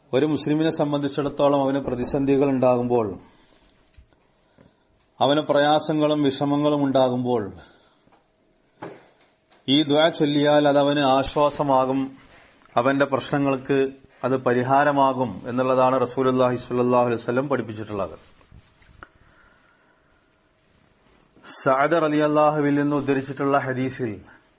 ഒരു മുസ്ലിമിനെ സംബന്ധിച്ചിടത്തോളം അവന് പ്രതിസന്ധികൾ ഉണ്ടാകുമ്പോൾ അവന് പ്രയാസങ്ങളും വിഷമങ്ങളും ഉണ്ടാകുമ്പോൾ ഈ ദ്വാ ചൊല്ലിയാൽ അതവന് ആശ്വാസമാകും അവന്റെ പ്രശ്നങ്ങൾക്ക് അത് പരിഹാരമാകും എന്നുള്ളതാണ് റസൂലുല്ലാഹി സ്വല്ലല്ലാഹു അലൈഹി വസല്ലം പഠിപ്പിച്ചിട്ടുള്ളത് സഅദർ അലി അള്ളാഹുവിൽ നിന്ന് ഉദ്ധരിച്ചിട്ടുള്ള ഹദീസിൽ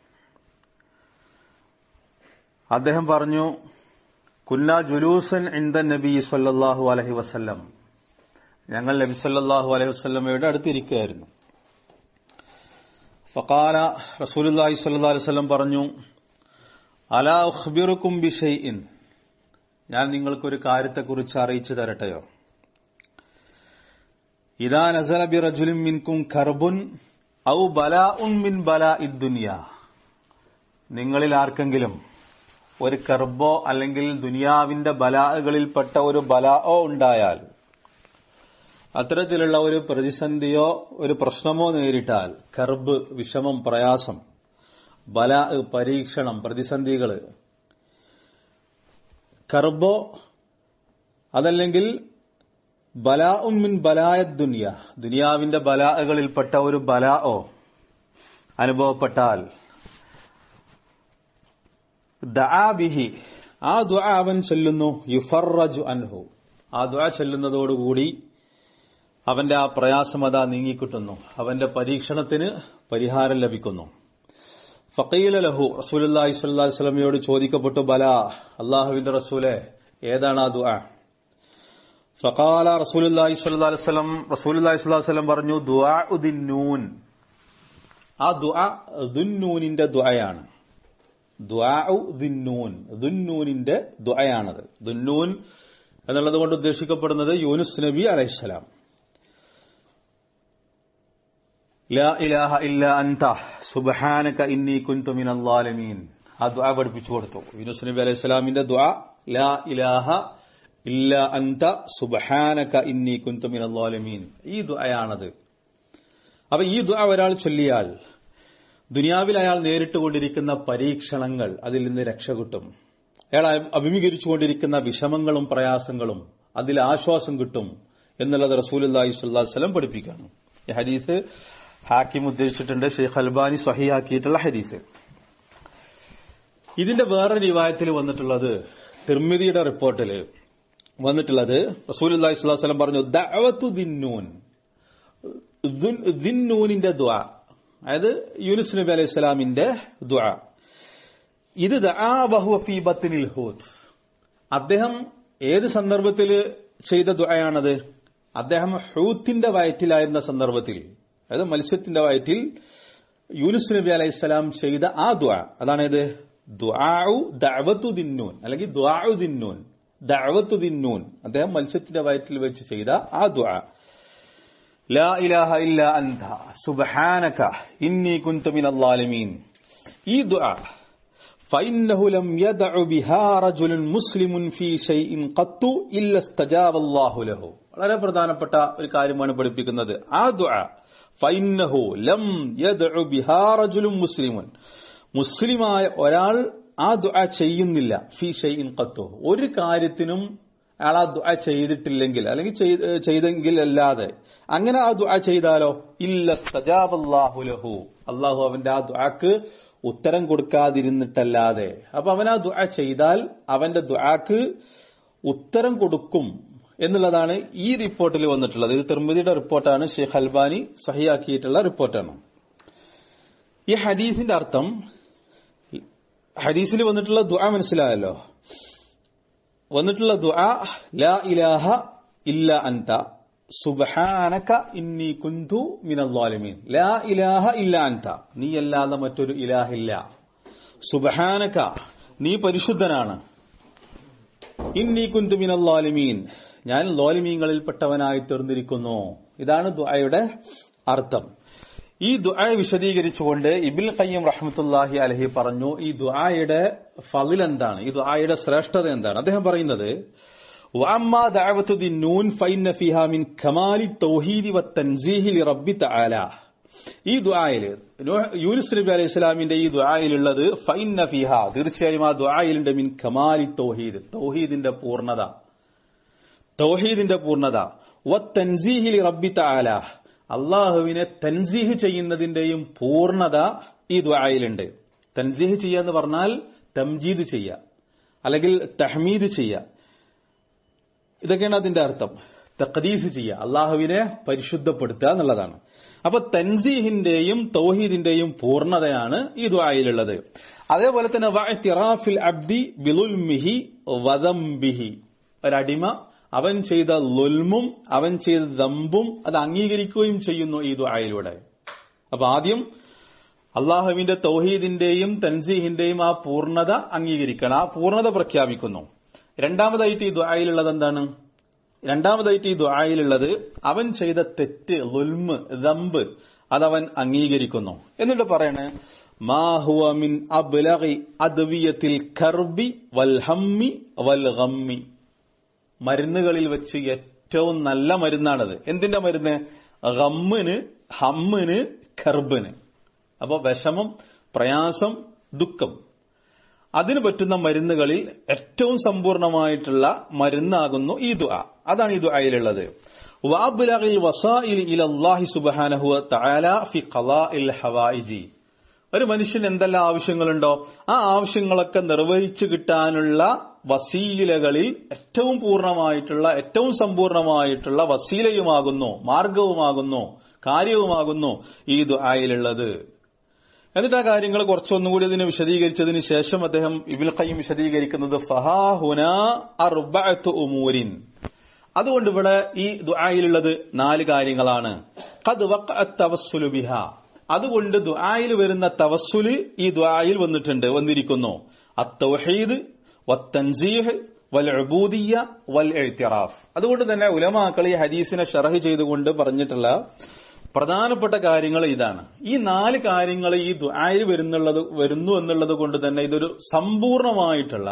അദ്ദേഹം പറഞ്ഞു കുന്ന ജുലൂസൻ ഇന്ദ നബി സല്ലല്ലാഹു അലൈഹി വസല്ലം ഞങ്ങൾ നബി സല്ലല്ലാഹു അലൈഹി വസല്ലമയുടെ അടുത്തിരിക്കുകയായിരുന്നു ഫഖാല റസൂലുള്ളാഹി സ്വല്ലല്ലാഹു അലൈഹി വസല്ലം പറഞ്ഞു അലാ ഉഖ്ബിറുക്കും ബിഷൈഇൻ ഞാൻ നിങ്ങൾക്കൊരു കാര്യത്തെക്കുറിച്ച് അറിയിച്ചു തരട്ടെയോ ഇദാ നസല ബി റജുലിൻ മിൻകും കർബുൻ ഔ ബലാഉൻ മിൻ ബലാഇദ് ദുനിയ നിങ്ങളിൽ ആർക്കെങ്കിലും ഒരു കർബോ അല്ലെങ്കിൽ ദുനിയാവിന്റെ ബലാകളിൽപ്പെട്ട ഒരു ബലാഓ ഉണ്ടായാൽ അത്തരത്തിലുള്ള ഒരു പ്രതിസന്ധിയോ ഒരു പ്രശ്നമോ നേരിട്ടാൽ കർബ് വിഷമം പ്രയാസം ബല പരീക്ഷണം പ്രതിസന്ധികൾ കർബോ അതല്ലെങ്കിൽ ബലാ ഉമ്മിൻ ബലായ ദുനിയ ദുനിയാവിന്റെ ബലാകളിൽപ്പെട്ട ഒരു ബലാഓ അനുഭവപ്പെട്ടാൽ ദആബിഹി ആ ദുആ അവൻ ചൊല്ലുന്നു യുഫറജു അൻഹു ആ ദുആ ചൊല്ലുന്നതോടുകൂടി അവന്റെ ആ പ്രയാസമത നീങ്ങിക്കിട്ടുന്നു അവന്റെ പരീക്ഷണത്തിന് പരിഹാരം ലഭിക്കുന്നു ഫക്കീല ലഹു റസൂലി സ്വല്ലി സ്വലമയോട് ചോദിക്കപ്പെട്ടു ബല അള്ളാഹുവിന്റെ റസൂലെ ഏതാണ് ആ ദുആ ഫക്കാല റസൂലി സ്വല്ലി വസ്ലം റസൂലി സ്വല്ലം പറഞ്ഞു ദുആ ഉദിന്നൂൻ ആ ദുആ ദുന്നൂനിന്റെ ദുആയാണ് ദുന്നൂൻ ദുന്നൂനിന്റെ ദുആയാണത് ദുന്നൂൻ എന്നുള്ളത് കൊണ്ട് ഉദ്ദേശിക്കപ്പെടുന്നത് യൂനുസ് നബി അലൈഹിസ്സലാം ലാ ഇലാഹ ഇല്ല അൻത സുബ്ഹാനക ഇന്നി കുൻതു മിനൽ ളാലിമീൻ ആ ദുആ പഠിപ്പിച്ചു കൊടുത്തു യൂനുസ് നബി അലൈഹി സ്വലാമിന്റെ ദുആ ലാ ഇലാഹ ഇല്ല അൻത സുബ്ഹാനക ഇന്നി കുൻതു മിനൽ ളാലിമീൻ ഈ ദുആയാണത് അപ്പൊ ഈ ദുആ ഒരാൾ ചൊല്ലിയാൽ ദുനിയാവിൽ അയാൾ നേരിട്ടുകൊണ്ടിരിക്കുന്ന പരീക്ഷണങ്ങൾ അതിൽ നിന്ന് രക്ഷ കിട്ടും അയാൾ അഭിമുഖീകരിച്ചുകൊണ്ടിരിക്കുന്ന വിഷമങ്ങളും പ്രയാസങ്ങളും അതിൽ ആശ്വാസം കിട്ടും എന്നുള്ളത് റസൂലി സ്വല്ലം പഠിപ്പിക്കുകയാണ് ഈ ഹദീസ് ഹാക്കിം ഉദ്ദേശിച്ചിട്ടുണ്ട് ഷെയ്ഖ് അൽബാനി സ്വഹിയാക്കിയിട്ടുള്ള ഹദീസ് ഇതിന്റെ വേറെ റിവായത്തിൽ വന്നിട്ടുള്ളത് തിർമിതിയുടെ റിപ്പോർട്ടിൽ വന്നിട്ടുള്ളത് റസൂലി സ്വല്ലം പറഞ്ഞു ദഅവത്തു ദിന്നൂൻ ദിന്നൂനിന്റെ ദ്വാ അതായത് യൂനുസ് നബി അലൈഹി സ്വലാമിന്റെ ദുആ ഇത് ബഹുഫീബത്തിനിൽ ഹൂത്ത് അദ്ദേഹം ഏത് സന്ദർഭത്തിൽ ചെയ്ത ദുആയാണത് അദ്ദേഹം ഹൂത്തിന്റെ വയറ്റിലായിരുന്ന സന്ദർഭത്തിൽ അതായത് മത്സ്യത്തിന്റെ വയറ്റിൽ യൂനുസ് നബി അലൈഹി സ്വലാം ചെയ്ത ആ ദുആ അതാണേത് ദുആഉ ദഅവത്തു ദിന്നൂൻ അല്ലെങ്കിൽ ദുആഉ ദിന്നൂൻ ദഅവത്തു ദിന്നൂൻ അദ്ദേഹം മത്സ്യത്തിന്റെ വയറ്റിൽ വെച്ച് ചെയ്ത ആ ദുആ لا إله إلا أنت سبحانك إني كنت من الظالمين ഈ ദുആ فإنه لم يدع بها رجل مسلم في شيء قط إلا استجاب الله له വളരെ പ്രധാനപ്പെട്ട ഒരു കാര്യമാണ് പഠിപ്പിക്കുന്നത് ആ ദുആ فإنه لم يدع بها رجل مسلم മുസ്ലിമായ ഒരാൾ ആ ദുആ ചെയ്യുന്നില്ല ഫി ഷൈഇൻ ഖത്തു ഒരു കാര്യത്തിനും അയാൾ ആ ദുആ ചെയ്തിട്ടില്ലെങ്കിൽ അല്ലെങ്കിൽ ചെയ്തെങ്കിൽ അല്ലാതെ അങ്ങനെ ആ ദുആ ചെയ്താലോ ഇല്ല സ്തജാബല്ലാഹു ലഹു അള്ളാഹു അവന്റെ ആ ദുആക്ക് ഉത്തരം കൊടുക്കാതിരുന്നിട്ടല്ലാതെ അപ്പൊ അവൻ ആ ദുആ ചെയ്താൽ അവന്റെ ദുആക്ക് ഉത്തരം കൊടുക്കും എന്നുള്ളതാണ് ഈ റിപ്പോർട്ടിൽ വന്നിട്ടുള്ളത് ഇത് തിർമിതിയുടെ റിപ്പോർട്ടാണ് ഷെയ്ഖ് അൽബാനി സഹിയാക്കിയിട്ടുള്ള റിപ്പോർട്ടാണ് ഈ ഹദീസിന്റെ അർത്ഥം ഹദീസിൽ വന്നിട്ടുള്ള ദുആ മനസ്സിലായല്ലോ വന്നിട്ടുള്ള ദുആ ലാ ഇലാഹ ഇല്ല അൻത സുബ്ഹാനക ഇന്നി കുന്തു മിനൽ ളാലിമീൻ ലാ ഇലാഹ ഇല്ല അൻത നീ അല്ലാതെ മറ്റൊരു ഇലാഹില്ല സുബ്ഹാനക നീ പരിശുദ്ധനാണ് ഇന്നി കുന്തു മിനൽ ളാലിമീൻ ഞാൻ ലോലിമീങ്ങളിൽപ്പെട്ടവനായി തീർന്നിരിക്കുന്നു ഇതാണ് ദുആയുടെ അർത്ഥം ഈ ദുആ വിശദീകരിച്ചുകൊണ്ട് ഇബിൽ ഖയ്യം റഹ്മത്തുല്ലാഹി അലഹി പറഞ്ഞു ഈ ദുആയുടെ ഫളിൽ എന്താണ് ഈ ദുആയുടെ ശ്രേഷ്ഠത എന്താണ് അദ്ദേഹം പറയുന്നത് وأما دعوة ذي النون فإن فيها من كمال التوحيد والتنزيه لرب تعالى ഈ ദുആയില് നൂഹ് യൂനുസ് നബി അലൈഹി ഇസ്ലാമിന്റെ ഈ ദുആയിലുള്ളത് ഫൈന്ന ഫിഹ തീർച്ചയായും ആ ദുആയിലുണ്ട് മിൻ കമാലി തൗഹീദ് തൗഹീദിന്റെ പൂർണ്ണത തൗഹീദിന്റെ പൂർണ്ണത വത്തൻസീഹിലി റബ്ബി തആല അള്ളാഹുവിനെ തൻസീഹ് ചെയ്യുന്നതിന്റെയും പൂർണ്ണത ഈ ദ്വായിലുണ്ട് തൻസീഹ് ചെയ്യുക എന്ന് പറഞ്ഞാൽ തംജീദ് ചെയ്യുക അല്ലെങ്കിൽ തഹ്മീദ് ചെയ്യുക ഇതൊക്കെയാണ് അതിന്റെ അർത്ഥം തഖദീസ് ചെയ്യുക അള്ളാഹുവിനെ പരിശുദ്ധപ്പെടുത്തുക എന്നുള്ളതാണ് അപ്പൊ തൻസീഹിന്റെയും തൗഹീദിന്റെയും പൂർണ്ണതയാണ് ഈ ദ്വായിലുള്ളത് അതേപോലെ തന്നെ വഅ്തിറാഫിൽ അബ്ദി ബിളുൽമിഹി വദംബിഹി ഒരടിമ അവൻ ചെയ്ത ലുൽമും അവൻ ചെയ്ത ദമ്പും അത് അംഗീകരിക്കുകയും ചെയ്യുന്നു ഈ ദുആയിലൂടെ അപ്പൊ ആദ്യം അള്ളാഹുവിന്റെ തൗഹീദിന്റെയും തൻസീഹിന്റെയും ആ പൂർണ്ണത അംഗീകരിക്കണം ആ പൂർണ്ണത പ്രഖ്യാപിക്കുന്നു രണ്ടാമതായിട്ട് ഈ ദുആയിലുള്ളത് എന്താണ് രണ്ടാമതായിട്ട് ഈ ദുആയിലുള്ളത് അവൻ ചെയ്ത തെറ്റ് ലുൽമ് ദമ്പ് അതവൻ അംഗീകരിക്കുന്നു എന്നിട്ട് പറയണേ മാഹുവ മിൻ അബ്ലഗി അദ്വിയത്തിൽ കർബി വൽ ഹമ്മി വൽ ഗമ്മി മരുന്നുകളിൽ വെച്ച് ഏറ്റവും നല്ല മരുന്നാണത് എന്തിന്റെ മരുന്ന് ഗമ്മിന് ഹമ്മിന് ഖർബിന് അപ്പൊ വിഷമം പ്രയാസം ദുഃഖം അതിന് പറ്റുന്ന മരുന്നുകളിൽ ഏറ്റവും സമ്പൂർണമായിട്ടുള്ള മരുന്നാകുന്നു ഈ ദുആ അതാണ് ഈ ദുആയിലുള്ളത് വാബുലഗിൽ വസാഇൽ ഇലല്ലാഹി സുബ്ഹാനഹു തആല ഫി ഖളാഇൽ ഹവായിജി ഒരു മനുഷ്യൻ എന്തെല്ലാം ആവശ്യങ്ങളുണ്ടോ ആ ആവശ്യങ്ങളൊക്കെ നിർവഹിച്ചു കിട്ടാനുള്ള വസീലകളിൽ ഏറ്റവും പൂർണ്ണമായിട്ടുള്ള ഏറ്റവും സമ്പൂർണമായിട്ടുള്ള വസീലയുമാകുന്നു മാർഗവുമാകുന്നു കാര്യവുമാകുന്നു ഈ ദുആയിലുള്ളത് എന്നിട്ട് ആ കാര്യങ്ങൾ കുറച്ചൊന്നും കൂടി ഇതിനെ വിശദീകരിച്ചതിന് ശേഷം അദ്ദേഹം ഇബിൽ ഖയ്യം വിശദീകരിക്കുന്നത് ഫഹാഹുന അർബഅത്തു ഉമൂരിൻ അതുകൊണ്ട് ഇവിടെ ഈ ദുആയിലുള്ളത് നാല് കാര്യങ്ങളാണ് ഖദ് വഖഅത് തവസ്സുലു ബിഹ അതുകൊണ്ട് ദുആയിൽ വരുന്ന തവസ്സുല് ഈ ദുആയിൽ വന്നിട്ടുണ്ട് വന്നിരിക്കുന്നു അത്തൗഹീദ് വത്തൻസീഹ് വൽ ഉബൂദിയ വൽ ഇഅ്തിറാഫ് അതുകൊണ്ട് തന്നെ ഉലമാക്കൾ ഈ ഹദീസിനെ ഷറഹ് ചെയ്തുകൊണ്ട് പറഞ്ഞിട്ടുള്ള പ്രധാനപ്പെട്ട കാര്യങ്ങൾ ഇതാണ് ഈ നാല് കാര്യങ്ങൾ ഈ ദുആയിൽ വരുന്നുള്ളത് വരുന്നു എന്നുള്ളത് കൊണ്ട് തന്നെ ഇതൊരു സമ്പൂർണമായിട്ടുള്ള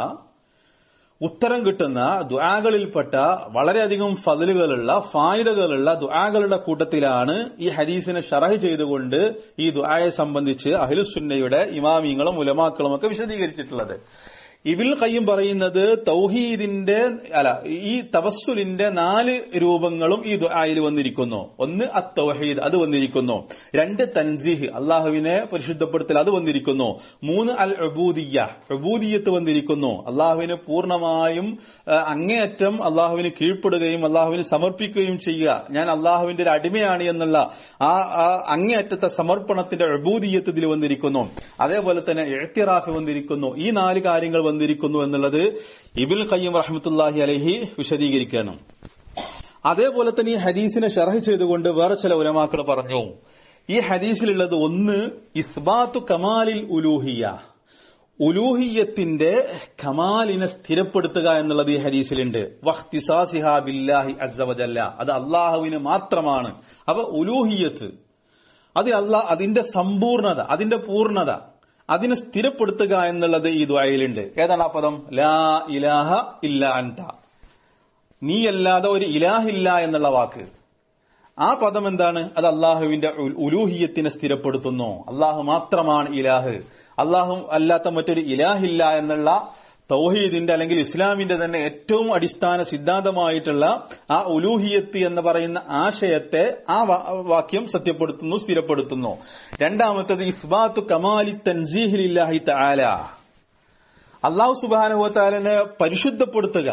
ഉത്തരം കിട്ടുന്ന ദുആകളിൽപ്പെട്ട വളരെയധികം ഫതിലുകളുള്ള ഫായിദകളുള്ള ദുആകളുടെ കൂട്ടത്തിലാണ് ഈ ഹദീസിനെ ഷറഹ് ചെയ്തുകൊണ്ട് ഈ ദുആയെ സംബന്ധിച്ച് അഹിലുസുന്നയുടെ ഇമാമിങ്ങളും ഉലമാക്കളും ഒക്കെ വിശദീകരിച്ചിട്ടുള്ളത് ഇബിൽ ഖയ്യം പറയുന്നത് തൗഹീദിന്റെ അല്ല ഈ തവസ്സുലിന്റെ നാല് രൂപങ്ങളും ഈ ദുആയിൽ വന്നിരിക്കുന്നു ഒന്ന് അത്തൗഹീദ് അത് വന്നിരിക്കുന്നു രണ്ട് തൻസീഹ് അള്ളാഹുവിനെ പരിശുദ്ധപ്പെടുത്തൽ അത് വന്നിരിക്കുന്നു മൂന്ന് അൽ അബൂദിയ അബൂദിയത്ത് വന്നിരിക്കുന്നു അള്ളാഹുവിന് പൂർണ്ണമായും ആ, അങ്ങേയറ്റം അള്ളാഹുവിന് കീഴ്പ്പെടുകയും അള്ളാഹുവിന് സമർപ്പിക്കുകയും ചെയ്യുക ഞാൻ അള്ളാഹുവിന്റെ ഒരു അടിമയാണ് എന്നുള്ള ആ ആ അങ്ങേയറ്റത്തെ സമർപ്പണത്തിന്റെ അബൂദിയത്ത് ഇതിൽ വന്നിരിക്കുന്നു അതേപോലെ തന്നെ എഴുത്തിറാഫ് വന്നിരിക്കുന്നു ഈ നാല് കാര്യങ്ങൾ വന്നിരിക്കുന്നു എന്നുള്ളത് ഇബിൽ ഖയ്യം റഹ്മത്തുല്ലാഹി അലഹി വിശദീകരിക്കുകയാണ് അതേപോലെ തന്നെ ഈ ഹദീസിനെ ഷർഹ് ചെയ്തുകൊണ്ട് വേറെ ചില ഉലമാക്കൾ പറഞ്ഞു ഈ ഹദീസിലുള്ളത് ഒന്ന് ഇസ്ബാത്തു കമാലിൽ ഉലൂഹിയ ഉലൂഹിയത്തിന്റെ കമാലിനെ സ്ഥിരപ്പെടുത്തുക എന്നുള്ളത് ഈ ഹദീസിലുണ്ട് വഖ്തിസാസിഹ ബില്ലാഹി അസ്സവജല്ല അത് അള്ളാഹുവിന് മാത്രമാണ് അപ്പൊ ഉലൂഹിയത്ത് അത് അല്ല അതിന്റെ സമ്പൂർണത അതിന്റെ പൂർണ്ണത അതിനെ സ്ഥിരപ്പെടുത്തുക എന്നുള്ളത് ഈ ദ്വായിലുണ്ട് ഏതാണ് ആ പദം ലാ ഇലാഹ ഇല്ല അൻത നീയല്ലാതെ ഒരു ഇലാഹില്ല എന്നുള്ള വാക്ക് ആ പദം എന്താണ് അത് അള്ളാഹുവിന്റെ ഉൽ- ഉലൂഹിയത്തിനെ സ്ഥിരപ്പെടുത്തുന്നു അള്ളാഹു മാത്രമാണ് ഇലാഹ് അള്ളാഹു അല്ലാത്ത മറ്റൊരു ഇലാഹില്ല എന്നുള്ള തൗഹീദിന്റെ അല്ലെങ്കിൽ ഇസ്ലാമിന്റെ തന്നെ ഏറ്റവും അടിസ്ഥാന സിദ്ധാന്തമായിട്ടുള്ള ആ ഉലൂഹിയത്ത് എന്ന് പറയുന്ന ആശയത്തെ ആ വാ- വാക്യം സത്യപ്പെടുത്തുന്നു സ്ഥിരപ്പെടുത്തുന്നു രണ്ടാമത്തത് ഇസ്ബാത്തു കമാലി തൻസീഹിലില്ലാഹി തആല അള്ളാഹു സുബാനുഭവത്താലനെ പരിശുദ്ധപ്പെടുത്തുക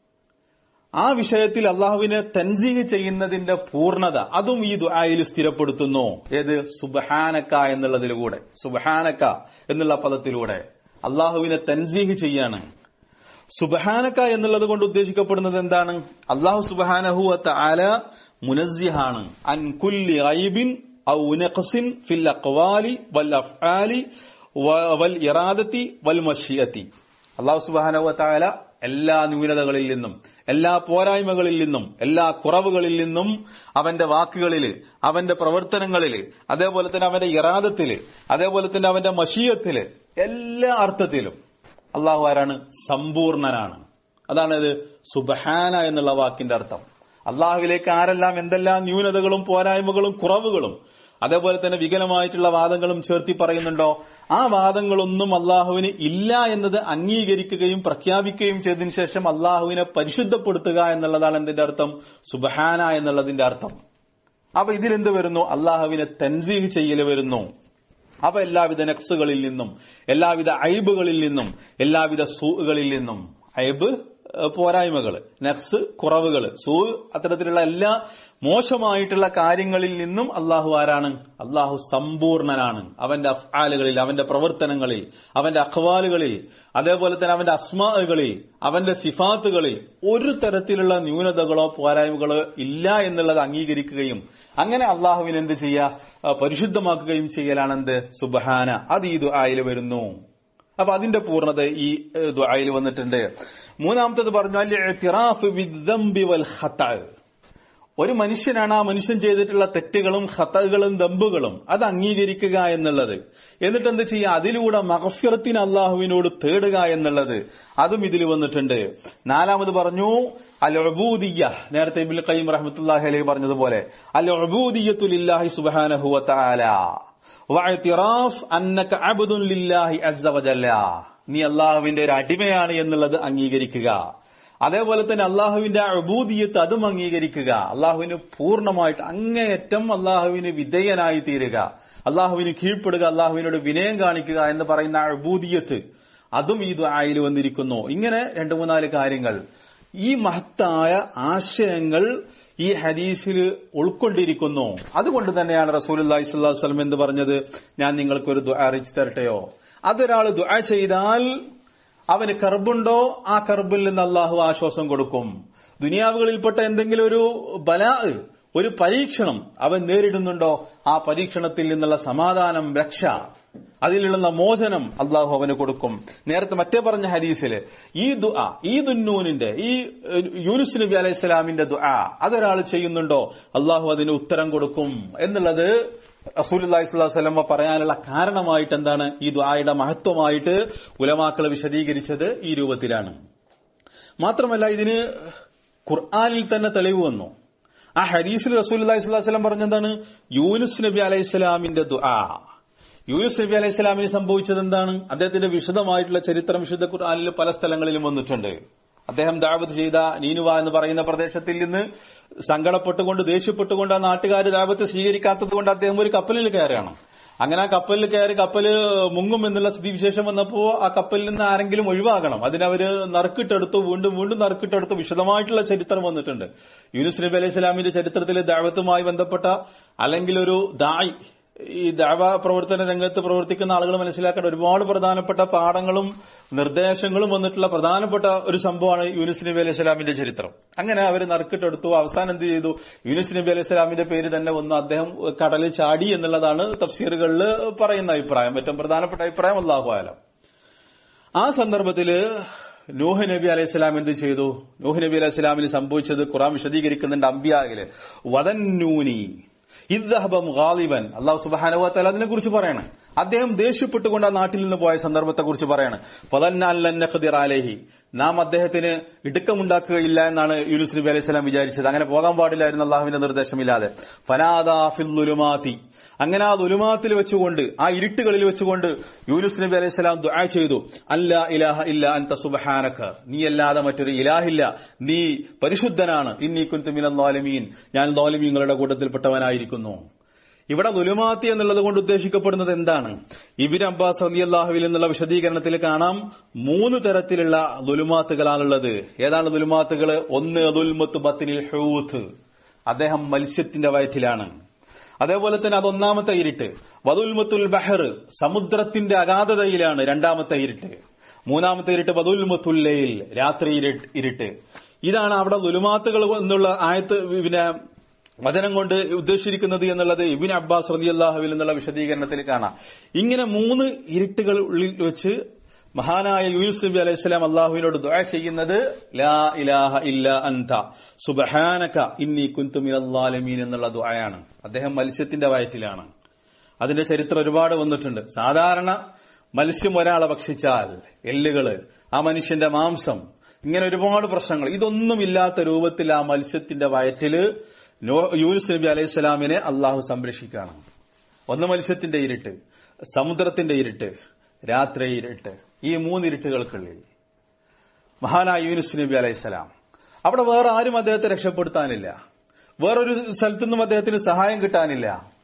ആ വിഷയത്തിൽ അള്ളാഹുവിനെ തൻസീഹ് ചെയ്യുന്നതിന്റെ പൂർണ്ണത അതും ഈ ദുആയിൽ സ്ഥിരപ്പെടുത്തുന്നു ഏത് സുബഹാനക്ക എന്നുള്ളതിലൂടെ സുബഹാനക്ക എന്നുള്ള പദത്തിലൂടെ അള്ളാഹുവിനെ തൻസീഹ് ചെയ്യാണ് സുബഹാനക്ക എന്നുള്ളത് കൊണ്ട് ഉദ്ദേശിക്കപ്പെടുന്നത് എന്താണ് അള്ളാഹു സുബഹാനഹു ആല മുനസ്സിഹാണ് അൻ കുല്ലി ഐബിൻ ഔ നഖ്സിൻ ഫിൽ അഖ്വാലി വൽ അഫ്ആലി വ- വൽ ഇറാദത്തി വൽ മഷിയത്തി അള്ളാഹു സുബാനവ താല എല്ലാ ന്യൂനതകളിൽ നിന്നും എല്ലാ പോരായ്മകളിൽ നിന്നും എല്ലാ കുറവുകളിൽ നിന്നും അവന്റെ വാക്കുകളിൽ അവന്റെ പ്രവർത്തനങ്ങളിൽ അതേപോലെ തന്നെ അവന്റെ ഇറാദത്തില് അതേപോലെ തന്നെ അവന്റെ മഷീയത്തില് എല്ലാ അർത്ഥത്തിലും അള്ളാഹു ആരാണ് സമ്പൂർണനാണ് അതാണ് ഇത് സുബഹാന എന്നുള്ള വാക്കിന്റെ അർത്ഥം അള്ളാഹുവിലേക്ക് ആരെല്ലാം എന്തെല്ലാം ന്യൂനതകളും പോരായ്മകളും കുറവുകളും അതേപോലെ തന്നെ വികലമായിട്ടുള്ള വാദങ്ങളും ചേർത്തി പറയുന്നുണ്ടോ ആ വാദങ്ങളൊന്നും അള്ളാഹുവിന് ഇല്ല എന്നത് അംഗീകരിക്കുകയും പ്രഖ്യാപിക്കുകയും ചെയ്തതിനു ശേഷം അള്ളാഹുവിനെ പരിശുദ്ധപ്പെടുത്തുക എന്നുള്ളതാണ് എന്തിന്റെ അർത്ഥം സുബഹാന എന്നുള്ളതിന്റെ അർത്ഥം അപ്പൊ ഇതിലെന്ത് വരുന്നു അള്ളാഹുവിനെ തൻസീഹ് ചെയ്യൽ വരുന്നു അപ്പൊ എല്ലാവിധ നക്സുകളിൽ നിന്നും എല്ലാവിധ ഐബുകളിൽ നിന്നും എല്ലാവിധ സൂകളിൽ നിന്നും ഐബ് ഏഹ്, പോരായ്മകള് നക്സ് കുറവുകള് സൂ അത്തരത്തിലുള്ള എല്ലാ മോശമായിട്ടുള്ള കാര്യങ്ങളിൽ നിന്നും അള്ളാഹു ആരാണ് അള്ളാഹു സമ്പൂർണനാണ് അവന്റെ അഫ്ആലുകളിൽ അവന്റെ പ്രവർത്തനങ്ങളിൽ അവന്റെ അഖ്വാലുകളിൽ അതേപോലെ തന്നെ അവന്റെ അസ്മാകളിൽ അവന്റെ സിഫാത്തുകളിൽ ഒരു തരത്തിലുള്ള ന്യൂനതകളോ പോരായ്മകളോ ഇല്ല എന്നുള്ളത് അംഗീകരിക്കുകയും അങ്ങനെ അള്ളാഹുവിന് എന്ത് ചെയ്യുക പരിശുദ്ധമാക്കുകയും ചെയ്യലാണ് എന്ത് സുബഹാന അത് ഈ ദുആയിൽ വരുന്നു അപ്പൊ അതിന്റെ പൂർണ്ണത ഈ ഏഹ്, ദുആയിൽ വന്നിട്ടുണ്ട് മൂന്നാമത്തത് പറഞ്ഞു അൽ ഇഅ്തിറാഫ് ബിദ്ദംബി വൽ ഖതഅ ഒരു മനുഷ്യനാണ് ആ മനുഷ്യൻ ചെയ്തിട്ടുള്ള തെറ്റുകളും ഹത്തകളും ദമ്പുകളും അത് അംഗീകരിക്കുക എന്നുള്ളത് എന്നിട്ട് എന്ത് ചെയ്യുക അതിലൂടെ മഹഫിറത്തിന് അള്ളാഹുവിനോട് തേടുക എന്നുള്ളത് അതും ഇതിൽ വന്നിട്ടുണ്ട് നാലാമത് പറഞ്ഞു അൽ ഒബൂദിയ നേരത്തെ ഇബിൽ ഖയ്യിം റഹ്മത്തുല്ലാഹി അലൈഹി പറഞ്ഞതുപോലെ അൽ ഒബൂദിയത്തുലില്ലാഹി സുബ്ഹാനഹു വതആല വഅ്തിറാഫ് അന്നക അബ്ദുൻ ലില്ലാഹി അസ്സ വജല്ല നീ അള്ളാഹുവിന്റെ ഒരു അടിമയാണ് എന്നുള്ളത് അംഗീകരിക്കുക അതേപോലെ തന്നെ അള്ളാഹുവിന്റെ അബൂദിയത്ത് അതും അംഗീകരിക്കുക അള്ളാഹുവിന് പൂർണ്ണമായിട്ട് അങ്ങേയറ്റം അള്ളാഹുവിന് വിധേയനായി തീരുക അള്ളാഹുവിന് കീഴ്പ്പെടുക അള്ളാഹുവിനോട് വിനയം കാണിക്കുക എന്ന് പറയുന്ന അബൂദിയത്ത് അതും ഈ ദ്വായിൽ വന്നിരിക്കുന്നു ഇങ്ങനെ രണ്ടു മൂന്നാല് കാര്യങ്ങൾ ഈ മഹത്തായ ആശയങ്ങൾ ഈ ഹദീസിൽ ഉൾക്കൊണ്ടിരിക്കുന്നു അതുകൊണ്ട് തന്നെയാണ് റസൂൽ അള്ളാഹി സ്വല്ലാ വസ്ലം എന്ന് പറഞ്ഞത് ഞാൻ നിങ്ങൾക്കൊരു ദുആ അറിയിച്ചു തരട്ടെയോ അതൊരാൾ ദുആ ചെയ്താൽ അവന് കർബുണ്ടോ ആ കർബിൽ നിന്ന് അള്ളാഹു ആശ്വാസം കൊടുക്കും ദുനിയാവുകളിൽപ്പെട്ട എന്തെങ്കിലും ഒരു ബലാ ഒരു പരീക്ഷണം അവൻ നേരിടുന്നുണ്ടോ ആ പരീക്ഷണത്തിൽ നിന്നുള്ള സമാധാനം രക്ഷ അതിലുള്ള മോചനം അള്ളാഹു അവന് കൊടുക്കും നേരത്തെ മറ്റേ പറഞ്ഞ ഹദീസില് ഈ ദുആ ഈ ദുന്നൂനിന്റെ ഈ ഏഹ്, യൂനുസ് നബി അലൈഹി സ്വലാമിന്റെ ദുആ അതൊരാൾ ചെയ്യുന്നുണ്ടോ അള്ളാഹു അതിന് ഉത്തരം കൊടുക്കും എന്നുള്ളത് റസൂലി സ്വലമ പറയാനുള്ള കാരണമായിട്ട് എന്താണ് ഈ ദ്വായുടെ മഹത്വമായിട്ട് ഉലമാക്കൾ വിശദീകരിച്ചത് ഈ രൂപത്തിലാണ് മാത്രമല്ല ഇതിന് ഖുർആാനിൽ തന്നെ തെളിവ് വന്നു ആ ഹദീസിൽ റസൂൽ സ്വലം പറഞ്ഞെന്താണ് യൂനുസ് നബി അലൈഹി സ്വലാമിന്റെ ദുആ യൂനുസ് നബി അലൈഹി സ്വലാമിന് സംഭവിച്ചത് എന്താണ് അദ്ദേഹത്തിന്റെ വിശദമായിട്ടുള്ള ചരിത്രം വിശുദ്ധ ഖുർആാനിൽ പല സ്ഥലങ്ങളിലും വന്നിട്ടുണ്ട് അദ്ദേഹം ദാവത്ത് ചെയ്ത നീനുവ എന്ന് പറയുന്ന പ്രദേശത്തിൽ നിന്ന് സങ്കടപ്പെട്ടുകൊണ്ട് ദേഷ്യപ്പെട്ടുകൊണ്ട് ആ നാട്ടുകാർ ദാവത്ത് സ്വീകരിക്കാത്തത് കൊണ്ട് അദ്ദേഹം ഒരു കപ്പലിൽ കയറുകയാണ് അങ്ങനെ ആ കപ്പലിൽ കയറി കപ്പല് മുങ്ങും എന്നുള്ള സ്ഥിതിവിശേഷം വന്നപ്പോ ആ കപ്പലിൽ നിന്ന് ആരെങ്കിലും ഒഴിവാകണം അതിനവര് നറുക്കിട്ടെടുത്തു വീണ്ടും വീണ്ടും നറുക്കിട്ടെടുത്തു വിശദമായിട്ടുള്ള ചരിത്രം വന്നിട്ടുണ്ട് യൂനുസ് നബി അലൈഹി സ്വലാമിന്റെ ചരിത്രത്തിൽ ദാവത്തുമായി ബന്ധപ്പെട്ട അല്ലെങ്കിൽ ഒരു ദായി ഈ ദാവ പ്രവർത്തന രംഗത്ത് പ്രവർത്തിക്കുന്ന ആളുകൾ മനസ്സിലാക്കേണ്ട ഒരുപാട് പ്രധാനപ്പെട്ട പാഠങ്ങളും നിർദ്ദേശങ്ങളും വന്നിട്ടുള്ള പ്രധാനപ്പെട്ട ഒരു സംഭവമാണ് യൂനുസ് നബി അലൈഹി സ്വലാമിന്റെ ചരിത്രം അങ്ങനെ അവർ നറുക്കിട്ടെടുത്തു അവസാനം എന്ത് ചെയ്തു യൂനുസ് നബി അലൈഹി സ്വലാമിന്റെ പേര് തന്നെ വന്നു അദ്ദേഹം കടലിൽ ചാടി എന്നുള്ളതാണ് തഫ്സീറുകളിൽ പറയുന്ന അഭിപ്രായം ഏറ്റവും പ്രധാനപ്പെട്ട അഭിപ്രായം അള്ളാഹു ആലം ആ സന്ദർഭത്തില് നൂഹ് നബി അലൈഹി സ്വലാം എന്ത് ചെയ്തു നൂഹ് നബി അലൈഹി സ്വലാമിന് സംഭവിച്ചത് ഖുറാൻ വിശദീകരിക്കുന്നുണ്ട് അമ്പിയാകില് വതന്നൂനി ഇദ്ദഹബം ഗാലിബൻ അള്ളാഹു സുബാനുവത്തല അതിനെ കുറിച്ച് പറയണം അദ്ദേഹം ദേഷ്യപ്പെട്ടുകൊണ്ട് ആ നാട്ടിൽ നിന്ന് പോയ സന്ദർഭത്തെ കുറിച്ച് പറയാണ് ഫതന്നാലി നാം അദ്ദേഹത്തിന് ഇടുക്കമുണ്ടാക്കുകയില്ല എന്നാണ് യൂനുസ് നബി അലൈഹി സ്വലാം വിചാരിച്ചത് അങ്ങനെ പോകാൻ പാടില്ലായിരുന്നു അള്ളാഹുവിന്റെ നിർദ്ദേശമില്ലാതെ ഫനാദാഫിലുമാത്തി അങ്ങനെ ആ ദുലുമാത്തിൽ വെച്ചുകൊണ്ട് ആ ഇരുട്ടുകളിൽ വെച്ചുകൊണ്ട് യൂനുസ് നബി അലൈഹി സ്വലാം ദുആ ചെയ്തു അല്ല ഇലാഹ ഇല്ല അൻത സുബ്ഹാനക നീ അല്ലാതെ മറ്റൊരു ഇലാഹില്ല നീ പരിശുദ്ധനാണ് ഇന്നി കുൻതു മിനൽ ളാലിമീൻ ഞാൻ ളാലിമീങ്ങളുടെ കൂട്ടത്തിൽപ്പെട്ടവനായിരിക്കുന്നു ഇവിടെ ദുലുമാത്തി എന്നുള്ളത് കൊണ്ട് ഉദ്ദേശിക്കപ്പെടുന്നത് എന്താണ് ഇബിൻ അബ്ബാസ് റളിയല്ലാഹുവിൽ നിന്നുള്ള വിശദീകരണത്തിൽ കാണാം മൂന്ന് തരത്തിലുള്ള ദുലുമാത്തുകളാണുള്ളത് ഏതാണ് ദുലുമാത്തുകൾ ഒന്ന് ദുൽമത്ത് ബത്തിനിൽ ഹൂത്ത് അദ്ദേഹം മത്സ്യത്തിന്റെ വയറ്റിലാണ് അതേപോലെ തന്നെ അതൊന്നാമത്തെ ഇരുട്ട് വതുൽമത്തുൽ ബഹർ സമുദ്രത്തിന്റെ അഗാധതയിലാണ് രണ്ടാമത്തെ ഇരുട്ട് മൂന്നാമത്തെ ഇരുട്ട് വതുൽമത്തുല്ലയിൽ രാത്രി ഇരു- ഇരുട്ട് ഇതാണ് അവിടെ ലുലുമാത്തുകൾ എന്നുള്ള ആയത്ത് പിന്നെ വചനം കൊണ്ട് ഉദ്ദേശിച്ചിരിക്കുന്നത് എന്നുള്ളത് ഇബിൻ അബ്ബാസ് റളിയല്ലാഹുവിൽ എന്നുള്ള വിശദീകരണത്തിൽ കാണാം ഇങ്ങനെ മൂന്ന് ഇരുട്ടുകൾ ഉള്ളിൽ വെച്ച് മഹാനായ യൂനുസ് നബി അലൈഹി സ്വലാം അള്ളാഹുവിനോട് ദുആ ചെയ്യുന്നത് ലാ ഇലാഹ ഇല്ല അന്ത സുബ്ഹാനക ഇന്നി കുന്തു മിനൽ ളാലിമീൻ എന്നുള്ള ദുആയാണ് അദ്ദേഹം മത്സ്യത്തിന്റെ വയറ്റിലാണ് അതിന്റെ ചരിത്രം ഒരുപാട് വന്നിട്ടുണ്ട് സാധാരണ മത്സ്യം ഒരാളെ ഭക്ഷിച്ചാൽ എല്ലുകള് ആ മനുഷ്യന്റെ മാംസം ഇങ്ങനെ ഒരുപാട് പ്രശ്നങ്ങൾ ഇതൊന്നുമില്ലാത്ത രൂപത്തിൽ ആ മത്സ്യത്തിന്റെ വയറ്റില് നോ- യൂനുസ് നബി അലൈഹി സ്വലാമിനെ അള്ളാഹു സംരക്ഷിക്കുകയാണ് ഒന്ന് മത്സ്യത്തിന്റെ ഇരുട്ട് സമുദ്രത്തിന്റെ ഇരുട്ട് രാത്രി ഇരുട്ട് ഈ മൂന്ന് ഇരുട്ടുകൾക്കുള്ളിൽ മഹാനായ യൂനുസ് നബി അലൈഹിസ്സലാം അവിടെ വേറെ ആരും അദ്ദേഹത്തെ രക്ഷപ്പെടുത്താനില്ല വേറൊരു സ്ഥലത്തു നിന്നും അദ്ദേഹത്തിന് സഹായം കിട്ടാനില്ല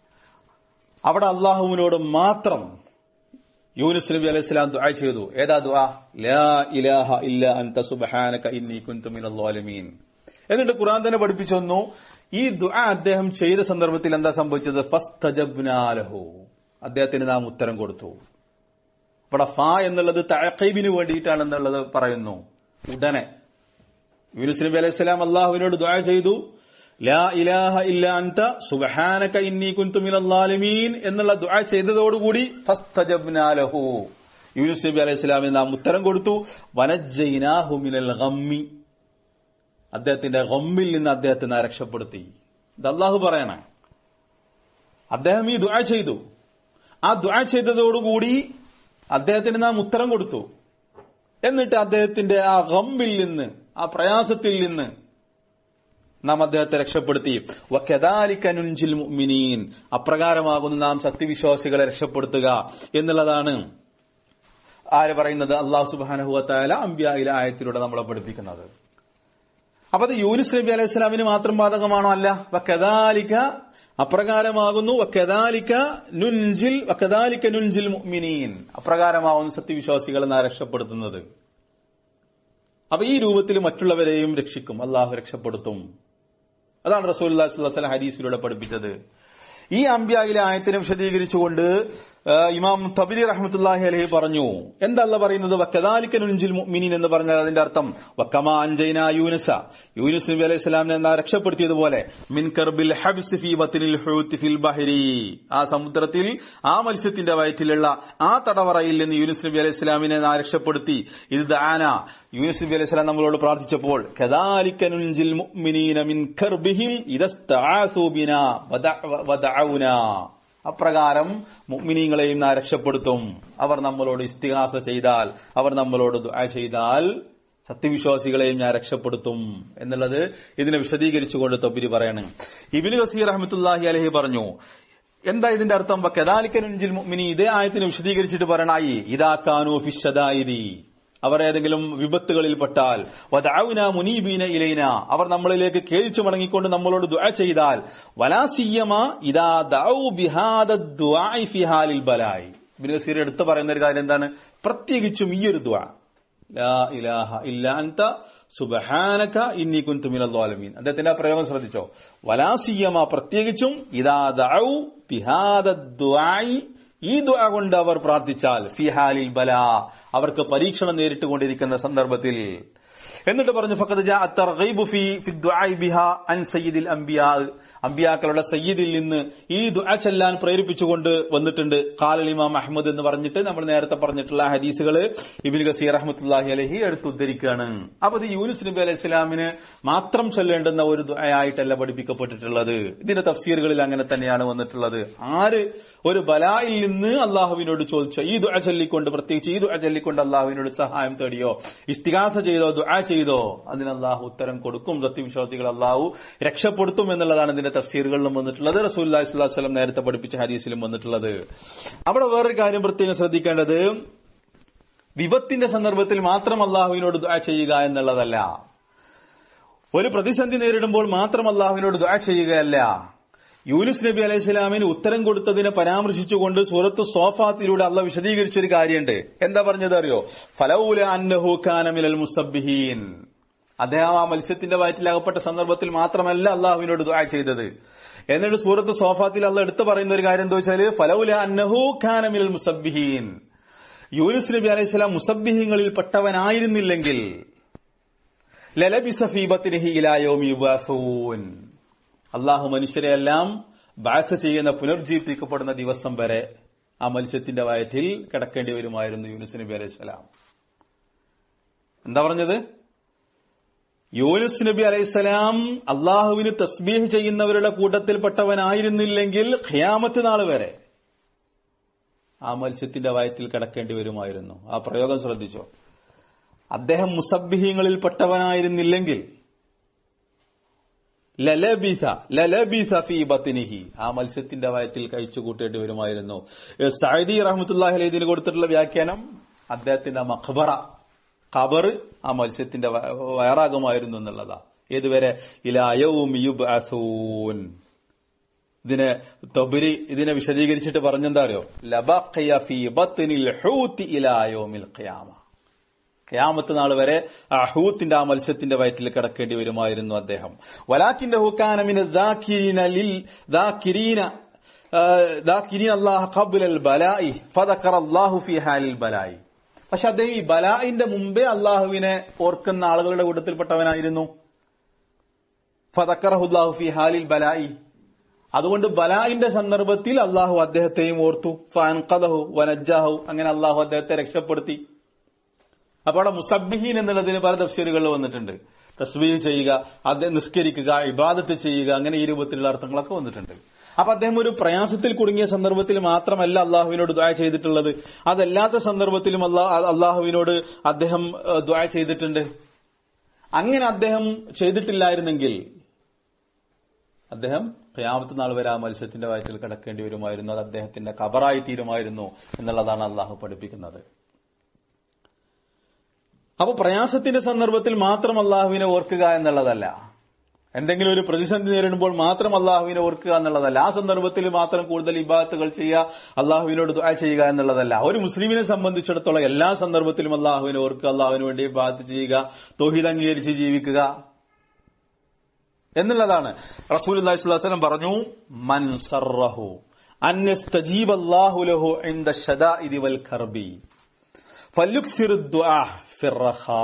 അവിടെ അള്ളാഹുവിനോട് മാത്രം യൂനുസ് നബി അലൈഹി സ്വലാം ദുആ ചെയ്തു ഏതാ ദുആ ലാ ഇലാഹ ഇല്ല അൻത സുബ്ഹാനക ഇന്നി കുൻതു മിനൽ ളാലിമീൻ എന്നിട്ട് ഖുർആൻ തന്നെ പഠിപ്പിച്ചു ഈ ദുആ അദ്ദേഹം ചെയ്ത സന്ദർഭത്തിൽ എന്താ സംഭവിച്ചത് ഫസ്തജബ്നാ ലഹു അദ്ദേഹത്തിന് നാം ഉത്തരം കൊടുത്തു ഇവിടെ ഫ എന്നുള്ളത് തഴക്കൈബിന് വേണ്ടിയിട്ടാണെന്നുള്ളത് പറയുന്നു ഉടനെ യൂനുസ് നബി അലൈഹി സ്വലാം അള്ളാഹുവിനോട് ദുആ ചെയ്തു ലാ ഇലാഹ ഇല്ല അൻത സുബ്ഹാനക ഇന്നി കുൻതു മിനൽ ളാലിമീൻ എന്നുള്ള ദുആ ചെയ്തതോടുകൂടി ഫസ്തജബ്നാ ലഹു യൂനുസ് നബി അലൈഹി സ്വലാമിന് നാം ഉത്തരം കൊടുത്തു വനജ്ജൈനാഹു മിനൽ ഗമ്മി അദ്ദേഹത്തിന്റെ ഗമ്മിൽ നിന്ന് അദ്ദേഹത്തെ നാം രക്ഷപ്പെടുത്തി ഇത് അള്ളാഹു പറയണേ അദ്ദേഹം ഈ ദുആ ചെയ്തു ആ ദുആ ചെയ്തതോടുകൂടി അദ്ദേഹത്തിന് നാം ഉത്തരം കൊടുത്തു എന്നിട്ട് അദ്ദേഹത്തിന്റെ ആ ഗമ്മിൽ നിന്ന് ആ പ്രയാസത്തിൽ നിന്ന് നാം അദ്ദേഹത്തെ രക്ഷപ്പെടുത്തി വക്കദാലിക്കനുഞ്ചിൽ മുഅ്മിനീൻ അപ്രകാരമാകുന്നു നാം സത്യവിശ്വാസികളെ രക്ഷപ്പെടുത്തുക എന്നുള്ളതാണ് ആര് പറയുന്നത് അള്ളാഹു സുബാനഹുവത്തായ അമ്പ്യായിലെ ആയത്തിലൂടെ നമ്മളെ പഠിപ്പിക്കുന്നത് അപ്പൊ അത് യൂനുസ് നബി അലൈഹി സ്വലാമിന് മാത്രം ബാധകമാണോ അല്ല വക്കദാലിക്ക അപ്രകാരമാകുന്നു വക്കദാലിക്ക നുൻജിൽ വക്കദാലിക്ക നുൻജിൽ മുഅ്മിനീൻ അപ്രകാരമാകുന്നു സത്യവിശ്വാസികളെ നാം രക്ഷപ്പെടുത്തുന്നത് അപ്പൊ ഈ രൂപത്തിൽ മറ്റുള്ളവരെയും രക്ഷിക്കും അള്ളാഹു രക്ഷപ്പെടുത്തും അതാണ് റസൂൽ അള്ളാഹു ഹദീസിലൂടെ പഠിപ്പിച്ചത് ഈ അമ്പ്യായിലെ ആയത്തിനെ വിശദീകരിച്ചുകൊണ്ട് ഇമാം തബിരി റഹ്മത്തുല്ലാഹി അലഹി പറഞ്ഞു എന്തല്ല പറയുന്നത് വക്കദാലിക്കൻ ഉഞ്ചിൽ മുഅ്മിനീൻ എന്ന് പറഞ്ഞാൽ അതിന്റെ അർത്ഥം വക്കമാ അൻജൈന യൂനുസ യൂനുസ് നബി അലൈഹി സ്വലാമിനെ എന്നാ രക്ഷപ്പെടുത്തിയതുപോലെ മിൻ കർബിൽ ഹബ്സ് ഫി ബത്തിനിൽ ഹൂത്ത് ഫിൽ ബഹരി ആ സമുദ്രത്തിൽ ആ മത്സ്യത്തിന്റെ വയറ്റിലുള്ള ആ തടവറയിൽ നിന്ന് യൂനുസ് നബി അലൈഹി സ്വലാമിനെ നാ രക്ഷപ്പെടുത്തി ഇത് ദാന യൂനുസ് നബി അലൈഹി സ്വലാം നമ്മളോട് പ്രാർത്ഥിച്ചപ്പോൾ കദാലിക്കൻ ഉഞ്ചിൽ മുഅ്മിനീന മിൻ കർബിഹിം ഇദസ്തആസു ബിനാ വദഅഉന അപ്രകാരം മുഗ്മിനീങ്ങളെയും നാം രക്ഷപ്പെടുത്തും അവർ നമ്മളോട് ഇസ്തിഹാസ ചെയ്താൽ അവർ നമ്മളോട് ദുആ ചെയ്താൽ സത്യവിശ്വാസികളെയും ഞാൻ രക്ഷപ്പെടുത്തും എന്നുള്ളത് ഇതിനെ വിശദീകരിച്ചുകൊണ്ട് തൊപ്പിരി പറയാണ് ഇബിന് ഗസീർ അഹമ്മത്തുല്ലാഹി അലഹി പറഞ്ഞു എന്താ ഇതിന്റെ അർത്ഥം കദാലിക്കനുഞ്ചിൽ മുഅ്മിനി ഇതേ ആയത്തിന് വിശദീകരിച്ചിട്ട് പറയണായി ഇതാക്കാനു ഫിഷദായിദി അവർ ഏതെങ്കിലും വിപത്തുകളിൽപ്പെട്ടാൽ വദഅഉന മുനീബീന ഇലൈന അവർ നമ്മളിലേക്ക് കേൾച്ചു മടങ്ങിക്കൊണ്ട് നമ്മളോട് ദുആ ചെയ്താൽ വലാസിയമ ഇദാ ദഉ ബിഹാദ ദുആഇ ഫി ഹാലിൽ ബലായി ഇബ്നു കസീർ എടുത്തു പറയുന്ന ഒരു കാര്യം എന്താണ് പ്രത്യേകിച്ചും ഈ ഒരു ദുആ ലാ ഇലാഹ ഇല്ല അൻത സുബ്ഹാനക ഇന്നി കുൻതു മിനൽ ളാലിമീൻ അദ്ദേഹത്തിന്റെ ആ പ്രയോഗം ശ്രദ്ധിച്ചോ വലാസിയമ പ്രത്യേകിച്ചും ഇദാ ദഉ ബിഹാദ ദുആഇ ഈ ദുആ കൊണ്ട് അവർ പ്രാർത്ഥിച്ചാൽ ഫിഹാലിൽ ബല അവർക്ക് പരീക്ഷണം നേരിട്ടുകൊണ്ടിരിക്കുന്ന സന്ദർഭത്തിൽ എന്നിട്ട് പറഞ്ഞു ഫഖദ് ജാ അത്തർഗൈബു ഫി ഫി ദുആഇ ബിഹാ അൻ സയ്യിദിൽ അംബിയാ അംബിയാക്കളുടെ സയ്യിദിൽ നിന്ന് ഈ ദുആ ചെല്ലാൻ പ്രേരിപ്പിച്ചുകൊണ്ട് വന്നിട്ടുണ്ട് ഖാലൽ ഇമാം അഹ്മദ് എന്ന് പറഞ്ഞിട്ട് നമ്മൾ നേരത്തെ പറഞ്ഞിട്ടുള്ള ഹദീസുകൾ ഇബ്നു ഗസീർ റഹ്മത്തുള്ളാഹി അലൈഹി എടുത്തുദ്ധരിക്കുകയാണ് അപ്പൊ ഇത് യൂനുസ് നബി അലൈഹി സ്വലാമിന് മാത്രം ചൊല്ലേണ്ടുന്ന ഒരു ദുആയായിട്ടല്ല പഠിപ്പിക്കപ്പെട്ടിട്ടുള്ളത് ഇതിന്റെ തഫ്സീറുകളിൽ അങ്ങനെ തന്നെയാണ് വന്നിട്ടുള്ളത് ആര് ഒരു ബലായിൽ നിന്ന് അള്ളാഹുവിനോട് ചോദിച്ചോ ഈ ദുആ ചൊല്ലിക്കൊണ്ട് പ്രത്യേകിച്ച് ഈ ദുആ ചൊല്ലിക്കൊണ്ട് അള്ളാഹുവിനോട് സഹായം തേടിയോ ഇസ്തിഗാസ ചെയ്തോ ദുആ ചെയ്തോ അതിന് അള്ളാഹു ഉത്തരം കൊടുക്കും സത്യവിശ്വാസികൾ അള്ളാഹു രക്ഷപ്പെടുത്തും എന്നുള്ളതാണ് ഇതിന്റെ തഫ്സീറുകളിലും വന്നിട്ടുള്ളത് റസൂൽ വസ്ലം നേരത്തെ പഠിപ്പിച്ച ഹദീസിലും വന്നിട്ടുള്ളത് അവിടെ വേറൊരു കാര്യം പ്രത്യേകം ശ്രദ്ധിക്കേണ്ടത് വിപത്തിന്റെ സന്ദർഭത്തിൽ മാത്രം അള്ളാഹുവിനോട് ദുആ ചെയ്യുക എന്നുള്ളതല്ല ഒരു പ്രതിസന്ധി നേരിടുമ്പോൾ മാത്രം അള്ളാഹുവിനോട് ദുആ ചെയ്യുകയല്ല യൂനുസ് നബി അലൈഹി സ്വലാമിന് ഉത്തരം കൊടുത്തതിനെ പരാമർശിച്ചുകൊണ്ട് സൂറത്ത് സോഫാത്തിലൂടെ അള്ള വിശദീകരിച്ച ഒരു കാര്യമുണ്ട് എന്താ പറഞ്ഞത് അറിയോ ഫലൌല അന്നഹു കാനമിനൽ മുസബ്ബിഹീൻ അദ്ദേഹം ആ മത്സ്യത്തിന്റെ വയറ്റിലകപ്പെട്ട സന്ദർഭത്തിൽ മാത്രമല്ല അള്ളാഹുവിനോട് ദുആ ചെയ്തത് എന്നിട്ട് സൂറത്ത് സോഫാത്തിൽ അള്ള എടുത്തു പറയുന്ന ഒരു കാര്യം എന്താ വെച്ചാല് ഫലൌല അന്നഹു കാനമിനൽ മുസബ്ബിഹീൻ യൂനുസ് നബി അലൈഹി സ്വലാം മുസബ്ബിഹീങ്ങളിൽ പെട്ടവനായിരുന്നില്ലെങ്കിൽ ലലബിസഫീബത്തിനഹി ഇലായോമി യുബാസൂൻ അള്ളാഹു മനുഷ്യരെയെല്ലാം ബാസ ചെയ്യുന്ന പുനർജീവിപ്പിക്കപ്പെടുന്ന ദിവസം വരെ ആ മത്സ്യത്തിന്റെ വയറ്റിൽ കിടക്കേണ്ടി വരുമായിരുന്നു യൂനുസ് നബി അലൈഹി സ്വലാം എന്താ പറഞ്ഞത് യൂനുസ് നബി അലൈഹിസ്സലാം അള്ളാഹുവിന് തസ്ബീഹ് ചെയ്യുന്നവരുടെ കൂട്ടത്തിൽപ്പെട്ടവനായിരുന്നില്ലെങ്കിൽ ഖിയാമത്ത് നാൾ വരെ ആ മത്സ്യത്തിന്റെ വയറ്റിൽ കിടക്കേണ്ടി വരുമായിരുന്നു ആ പ്രയോഗം ശ്രദ്ധിച്ചോ അദ്ദേഹം മുസബ്ബിഹീങ്ങളിൽ പെട്ടവനായിരുന്നില്ലെങ്കിൽ ലലബിസ ലലബിസ ഫീ ബത്തിനിഹി ആ മത്സ്യത്തിന്റെ വയറ്റിൽ കഴിച്ചു കൂട്ടേണ്ടി വരുമായിരുന്നു സൈദി റഹ്മത്തുല്ലാഹി അലൈഹി ഇതിന് കൊടുത്തിട്ടുള്ള വ്യാഖ്യാനം അദ്ദേഹത്തിന്റെ മഖബറ ഖബർ ആ മത്സ്യത്തിന്റെ വ- വയറാകുമായിരുന്നു എന്നുള്ളതാ ഏതുവരെ ഇലായവും യുബ്അസൂൻ ഇതിനെ തൊബരി ഇതിനെ വിശദീകരിച്ചിട്ട് പറഞ്ഞെന്താ അറിയോ ലബഖയ ഫീ ബത്നിൽ ഹൂത്തി ഇലാ യൗമിൽ ഖിയാമ ഖിയാമത്ത് നാൾ വരെ ആ ഹൂത്തിന്റെ ആ മത്സ്യത്തിന്റെ വയറ്റിൽ കിടക്കേണ്ടി വരുമായിരുന്നു അദ്ദേഹം വലാക്കിന്റെ ഹുക്കാനമിന് ബലായി ഫദക്കർ അല്ലാഹു ഫി ഹാലിൽ ബലായി പക്ഷെ അദ്ദേഹം ഈ ബലായിന്റെ മുമ്പേ അള്ളാഹുവിനെ ഓർക്കുന്ന ആളുകളുടെ കൂട്ടത്തിൽപ്പെട്ടവനായിരുന്നു ഫതക്കറഹുല്ലാഹു ഫി ഹാലിൽ ബലായി അതുകൊണ്ട് ബലായിന്റെ സന്ദർഭത്തിൽ അള്ളാഹു അദ്ദേഹത്തെയും ഓർത്തു ഫാൻകദഹു വനജ്ജാഹു അങ്ങനെ അള്ളാഹു അദ്ദേഹത്തെ രക്ഷപ്പെടുത്തി അപ്പൊ അവിടെ മുസബ്ബിഹീൻ എന്നുള്ളതിന് പല തഫ്സീറുകളിൽ വന്നിട്ടുണ്ട് തസ്ബീഹ് ചെയ്യുക അദ്ദേഹം നിസ്കരിക്കുക ഇബാദത്ത് ചെയ്യുക അങ്ങനെ ഈ രൂപത്തിലുള്ള അർത്ഥങ്ങളൊക്കെ വന്നിട്ടുണ്ട് അപ്പൊ അദ്ദേഹം ഒരു പ്രയാസത്തിൽ കുടുങ്ങിയ സന്ദർഭത്തിൽ മാത്രമല്ല അള്ളാഹുവിനോട് ദ്വായ ചെയ്തിട്ടുള്ളത് അതല്ലാത്ത സന്ദർഭത്തിലും അള്ളാഹ് അള്ളാഹുവിനോട് അദ്ദേഹം ഏഹ്, ദ്വായ ചെയ്തിട്ടുണ്ട് അങ്ങനെ അദ്ദേഹം ചെയ്തിട്ടില്ലായിരുന്നെങ്കിൽ അദ്ദേഹം ഖിയാമത്ത് നാൾ വരെ ആ മത്സ്യത്തിന്റെ വയറ്റിൽ കിടക്കേണ്ടി വരുമായിരുന്നു അത് അദ്ദേഹത്തിന്റെ കബറായി തീരുമായിരുന്നു എന്നുള്ളതാണ് അള്ളാഹു പഠിപ്പിക്കുന്നത് അപ്പൊ പ്രയാസത്തിന്റെ സന്ദർഭത്തിൽ മാത്രം അള്ളാഹുവിനെ ഓർക്കുക എന്നുള്ളതല്ല എന്തെങ്കിലും ഒരു പ്രതിസന്ധി നേരിടുമ്പോൾ മാത്രം അള്ളാഹുവിനെ ഓർക്കുക എന്നുള്ളതല്ല ആ സന്ദർഭത്തിൽ മാത്രം കൂടുതൽ ഇബാത്തുകൾ ചെയ്യുക അള്ളാഹുവിനോട് ദുആ ചെയ്യുക എന്നുള്ളതല്ല ഒരു മുസ്ലിമിനെ സംബന്ധിച്ചിടത്തോളം എല്ലാ സന്ദർഭത്തിലും അള്ളാഹുവിനെ ഓർക്കുക അള്ളാഹുവിന് വേണ്ടി ഇബാത്ത് ചെയ്യുക തൊഹിദ് അംഗീകരിച്ച് ജീവിക്കുക എന്നുള്ളതാണ് റസൂൽ വസല്ലം പറഞ്ഞു മൻ സർറഹു അൻ യസ്തജീബ അല്ലാഹു ലഹു ഇൻദ ശദാഇദി വൽ കർബി ഫല്യുക്സിർ ദുആ ഫിർറഖാ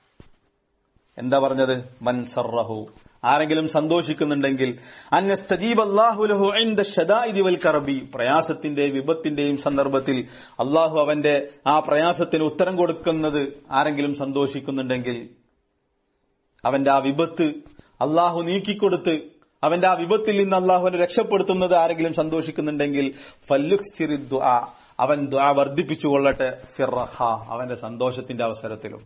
എന്താ പറഞ്ഞത് മൻ സർറഹു ആരെങ്കിലും സന്തോഷിക്കുന്നുണ്ടെങ്കിൽ അന്നസ്തജീബ് അല്ലാഹു ലഹു ഇൻദ ശദാഇദി വൽ കർബി പ്രയാസത്തിന്റെ വിപത്തിന്റെയും സന്ദർഭത്തിൽ അള്ളാഹു അവന്റെ ആ പ്രയാസത്തിന് ഉത്തരം കൊടുക്കുന്നത് ആരെങ്കിലും സന്തോഷിക്കുന്നുണ്ടെങ്കിൽ അവന്റെ ആ വിപത്ത് അള്ളാഹു നീക്കിക്കൊടുത്ത് അവന്റെ ആ വിപത്തിൽ നിന്ന് അള്ളാഹുവിനെ രക്ഷപ്പെടുത്തുന്നത് ആരെങ്കിലും സന്തോഷിക്കുന്നുണ്ടെങ്കിൽ ഫല്ലുക്സിർ ദുആ അവൻ ദ്വാ വർദ്ധിപ്പിച്ചുകൊള്ളട്ടെ ഫിറഹ അവന്റെ സന്തോഷത്തിന്റെ അവസരത്തിലും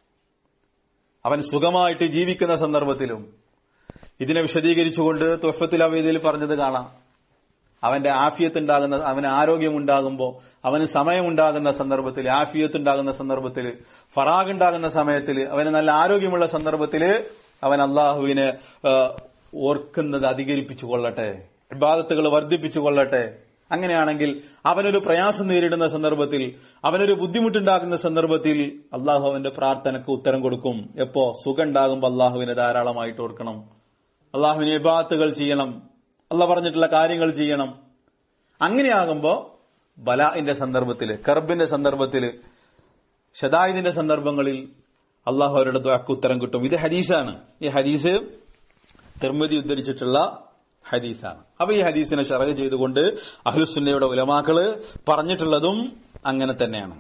അവൻ സുഖമായിട്ട് ജീവിക്കുന്ന സന്ദർഭത്തിലും ഇതിനെ വിശദീകരിച്ചുകൊണ്ട് തൊഫത്തിൽ അവീതിയിൽ പറഞ്ഞത് കാണാം അവന്റെ ആഫിയത്ത് ഉണ്ടാകുന്ന അവന് ആരോഗ്യമുണ്ടാകുമ്പോൾ അവന് സമയമുണ്ടാകുന്ന സന്ദർഭത്തിൽ ആഫിയത്ത് ഉണ്ടാകുന്ന സന്ദർഭത്തിൽ ഫറാഗ് ഉണ്ടാകുന്ന സമയത്തിൽ അവന് നല്ല ആരോഗ്യമുള്ള സന്ദർഭത്തിൽ അവൻ അള്ളാഹുവിനെ ആ, ഓർക്കുന്നത് അധികരിപ്പിച്ചു കൊള്ളട്ടെ ഇബാദത്തുകൾ വർദ്ധിപ്പിച്ചു കൊള്ളട്ടെ അങ്ങനെയാണെങ്കിൽ അവനൊരു പ്രയാസം നേരിടുന്ന സന്ദർഭത്തിൽ അവനൊരു ബുദ്ധിമുട്ടുണ്ടാകുന്ന സന്ദർഭത്തിൽ അള്ളാഹു അവന്റെ പ്രാർത്ഥനക്ക് ഉത്തരം കൊടുക്കും എപ്പോ സുഖം ഉണ്ടാകുമ്പോൾ അള്ളാഹുവിനെ ധാരാളമായിട്ട് ഓർക്കണം അള്ളാഹുവിനെ ഇബാത്തുകൾ ചെയ്യണം അള്ളാഹ് പറഞ്ഞിട്ടുള്ള കാര്യങ്ങൾ ചെയ്യണം അങ്ങനെയാകുമ്പോ ബലാഇന്റെ സന്ദർഭത്തില് കർബിന്റെ സന്ദർഭത്തില് ഷദായിദിന്റെ സന്ദർഭങ്ങളിൽ അള്ളാഹു അവരുടെ ദ്വാക്ക് ഉത്തരം കിട്ടും ഇത് ഹദീസാണ് ഈ ഹദീസ് തിർമതി ഉദ്ധരിച്ചിട്ടുള്ള ഹദീസാണ് അപ്പൊ ഈ ഹദീസിനെ ഷറഹ് ചെയ്തുകൊണ്ട് അഹ്ലുസുന്നയുടെ ഉലമാക്കള് പറഞ്ഞിട്ടുള്ളതും അങ്ങനെ തന്നെയാണ്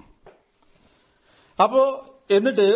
അപ്പോ എന്നിട്ട്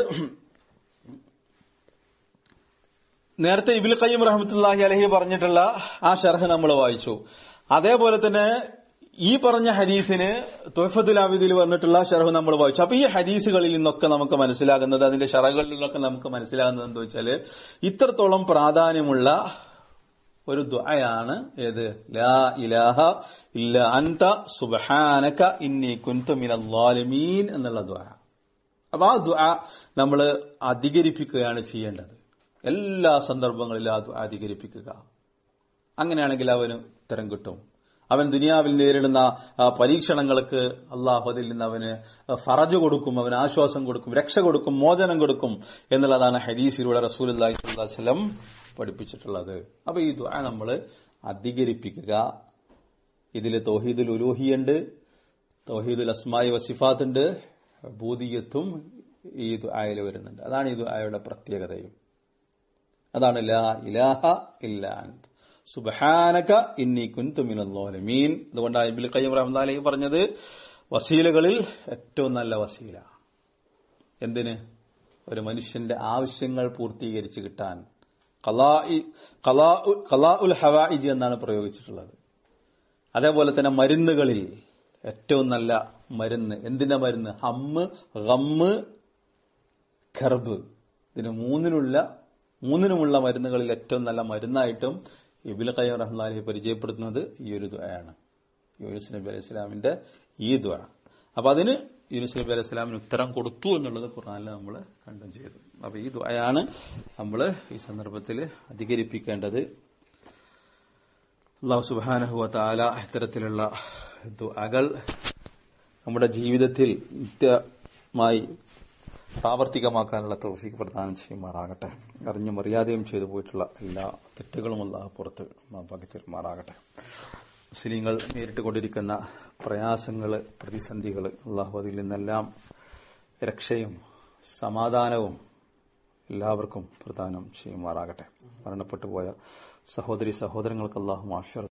നേരത്തെ ഇബിൽ ഖയ്യം റഹമത്തുല്ലാഹി അലഹി പറഞ്ഞിട്ടുള്ള ആ ഷർഹ് നമ്മൾ വായിച്ചു അതേപോലെ തന്നെ ഈ പറഞ്ഞ ഹദീസിന് തൊഫത്തുൽ ആബിദിൽ വന്നിട്ടുള്ള ഷർഹ് നമ്മൾ വായിച്ചു അപ്പൊ ഈ ഹദീസുകളിൽ നിന്നൊക്കെ നമുക്ക് മനസ്സിലാകുന്നത് അതിന്റെ ഷറകളിൽ നിന്നൊക്കെ നമുക്ക് മനസ്സിലാകുന്നത് എന്താ വെച്ചാല് ഇത്രത്തോളം പ്രാധാന്യമുള്ള ഒരു ദുആയാണ് ഏത് ലാ ഇലാഹ ഇല്ല അന്ത സുബ്ഹാനക ഇന്നി കുൻതു മിനൽ ളാലിമീൻ എന്നുള്ള ദുആ അപ്പൊ ആ ദുആ നമ്മൾ അധികരിപ്പിക്കുകയാണ് ചെയ്യേണ്ടത് എല്ലാ സന്ദർഭങ്ങളിലും ആ ദുആ അധികരിപ്പിക്കുക അങ്ങനെയാണെങ്കിൽ അവന് ഉത്തരം കിട്ടും അവൻ ദുനിയാവിൽ നേരിടുന്ന ആ, പരീക്ഷണങ്ങൾക്ക് അള്ളാഹു അതിൽ നിന്ന് അവന് ഫറജ് കൊടുക്കും അവന് ആശ്വാസം കൊടുക്കും രക്ഷ കൊടുക്കും മോചനം കൊടുക്കും എന്നുള്ളതാണ് ഹദീസിലൂടെ റസൂൽ വസ്ലം പഠിപ്പിച്ചിട്ടുള്ളത് അപ്പൊ ഈ ദുആ നമ്മൾ അധികരിപ്പിക്കുക ഇതിൽ തൗഹീദുൽ ഉലൂഹിയുണ്ട് തൗഹീദുൽ അസ്മായി വസിഫാത്ത് ഉണ്ട് ബൂദിയത്തും ഈ ദുആയിൽ വരുന്നുണ്ട് അതാണ് ഈ ദുആയുടെ പ്രത്യേകതയും അതാണ് ലാ ഇലാഹ ഇല്ല അന്ത് സുബ്ഹാനക ഇന്നി കുൻതു മിനൽ ളാലിമീൻ അതുകൊണ്ടാണ് ഇബ്നുൽ ഖയ്യിം റഹ്മത്തുള്ളാഹി പറഞ്ഞത് വസീലകളിൽ ഏറ്റവും നല്ല വസീല എന്തിന് ഒരു മനുഷ്യന്റെ ആവശ്യങ്ങൾ പൂർത്തീകരിച്ച് കിട്ടാൻ ഖലാഇ- ഖലാഉ- ഖലാഉൽ ഹവായിജ് എന്നാണ് പ്രയോഗിച്ചിട്ടുള്ളത് അതേപോലെ തന്നെ മരുന്നുകളിൽ ഏറ്റവും നല്ല മരുന്ന് എന്തിന്റെ മരുന്ന് ഹമ്മ് ഗമ്മ് ഖർബ് ഇതിന് മൂന്നിലുള്ള മൂന്നിനുമുള്ള മരുന്നുകളിൽ ഏറ്റവും നല്ല മരുന്നായിട്ടും ഇബിൽ ഖയ്യം റഹ്ലാലി പരിചയപ്പെടുത്തുന്നത് ഈ ഒരു ദ്വയാണ് യൂനുസ് നബി അലൈഹി സ്വലാമിന്റെ ഈ ദ്വ അപ്പൊ അതിന് യൂനുസ് നബി അലൈഹി സ്വലാമിന് ഉത്തരം കൊടുത്തു എന്നുള്ളത് ഖുർആനിൽ നമ്മൾ കണ്ടും ചെയ്തു അപ്പൊ ഈ ദ്വയാണ് നമ്മൾ ഈ സന്ദർഭത്തിൽ അധികരിപ്പിക്കേണ്ടത് അള്ളാഹു സുബാനഹുവ താല ഇത്തരത്തിലുള്ള ദുആകൾ നമ്മുടെ ജീവിതത്തിൽ നിത്യമായി പ്രാവർത്തികമാക്കാനുള്ള തൗഫീഖ് പ്രദാനം ചെയ്യുമാറാകട്ടെ അറിഞ്ഞും അറിയാതെയും ചെയ്തു പോയിട്ടുള്ള എല്ലാ തെറ്റുകളും അള്ളാഹു പുറത്ത് മാപ്പാക്കി തരുമാറാകട്ടെ മുസ്ലിങ്ങൾ നേരിട്ടുകൊണ്ടിരിക്കുന്ന പ്രയാസങ്ങൾ പ്രതിസന്ധികൾ അള്ളാഹു അതിൽ നിന്നെല്ലാം രക്ഷയും സമാധാനവും എല്ലാവർക്കും പ്രദാനം ചെയ്യുമാറാകട്ടെ മരണപ്പെട്ടു പോയ സഹോദരി സഹോദരങ്ങൾക്ക് അള്ളാഹു മാഷർ